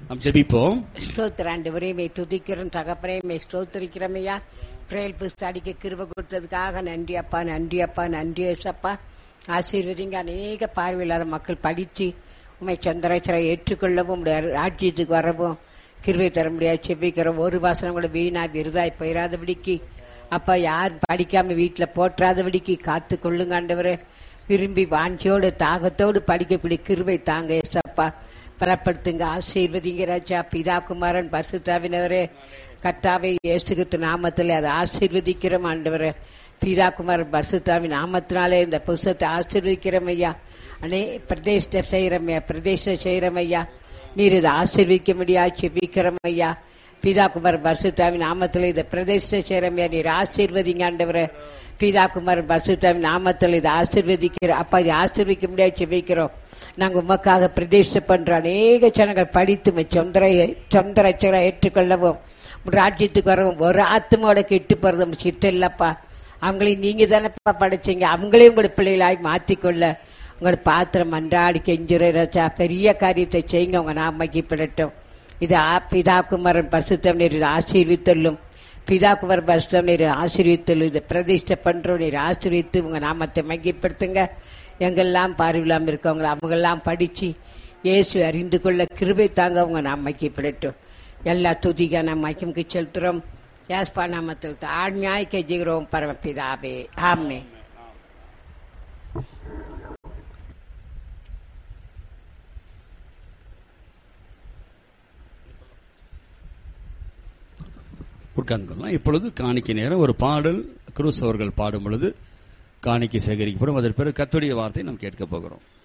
நாம் ஜெபிப்போம் ஸ்தோத்திராண்டவரே மே துதிக்கிறோம் தகப்பரே மே ஸ்தோத்திரிக்கிறோமையா பிரேல் புஸ்தாடிக்கு கிருப கொடுத்ததுக்காக நன்றி அப்பா நன்றி அப்பா நன்றி ஏசப்பா ஆசீர்வதிங்க அநேக பார்வையில்லாத மக்கள் படித்து உண்மை சந்திராச்சரை ஏற்றுக்கொள்ளவும் உம்முடைய ராஜ்யத்துக்கு வரவும் கிருபை தர முடியாது செபிக்கிறோம் ஒரு வாசனம் கூட வீணா விருதாய் போயிடாதபடிக்கு அப்பா யார் படிக்காம வீட்டுல போற்றாதபடிக்கு காத்து கொள்ளுங்க ஆண்டவரே விரும்பி வாஞ்சியோடு தாகத்தோடு படிக்கக்கூடிய கிருபை தாங்க ஏசப்பா பலப்படுத்துங்க ஆசீர்வதிங்க ராஜா பிதா குமாரன் பசுத்தாவினவரே கர்த்தாவை இயேசுகித்து நாமத்தில் அதை ஆசீர்வதிக்கிறோம் ஆண்டவரே பிதா குமாரன் பசுத்தாவின் நாமத்தினாலே இந்த புஸ்தத்தை ஆசீர்வதிக்கிறோம் ஐயா அனே பிரதேச செய்யறமையா பிரதேச செய்யறோம் ஐயா நீர் இதை ஆசீர்விக்க முடியா செபிக்கிறோம் ஐயா பிதா குமார் பசுத்தாவின் நாமத்தில் இதை பிரதேச செய்யறமையா நீர் ஆசீர்வதிங்க ஆண்டவரே பிதா குமார் பசுத்தாவின் நாமத்தில் இதை ஆசீர்வதிக்கிறோம் அப்பா இதை ஆசீர்விக்க முடியாது செபிக்கிறோம் நாங்க உமக்காக பிரதேச பண்ற அநேக ஜனங்கள் படித்து உம்மை சொந்த சொந்த ரச்சகரை ஏற்றுக்கொள்ளவும் உம் ராஜ்யத்துக்கு வரவும் ஒரு ஆத்மாவோட கெட்டு போறது உம் சித்தம் இல்லப்பா அவங்களையும் நீங்க தானப்பா படைச்சீங்க அவங்களையும் உங்களோட பிள்ளைகளாய் மாத்திக்கொள்ள உங்களோட பாத்திரம் அன்றாடி கெஞ்சுற ராஜா பெரிய காரியத்தை செய்யுங்க உங்க நாமக்கிப்படட்டும் இது ஆ- பிதா குமாரன் பரிசுத்தம் நீர் ஆசீர்வித்தல்லும் பிதா குமார் பரிசுத்தம் நீர் ஆசீர்வித்தல்லும் இதை பிரதிஷ்டை பண்றோம் நீர் ஆசீர்வித்து உங்க நாமத்தை மையப்படுத்துங்க எங்கெல்லாம் பார்வையில்லாம இருக்கவங்க அவங்கெல்லாம் படிச்சு இயேசு அறிந்து கொள்ள கிருபை தாங்க உங்க நாம் மையப்படட்டும் எல்லா துதிக்கான மையமுக்கு செலுத்துறோம் யாஸ்பா நாமத்தில் ஆண்மையாய் கெஞ்சுகிறோம் பரமபிதாவே ஆமே உட்கார்ந்துக்கலாம் இப்பொழுது காணிக்கை நேரம் ஒரு பாடல் குரூஸ் அவர்கள் பாடும் பொழுது காணிக்கை சேகரிக்கப்படும் அதற்கு பிறகு கத்துடைய வார்த்தை நாம் கேட்க போகிறோம்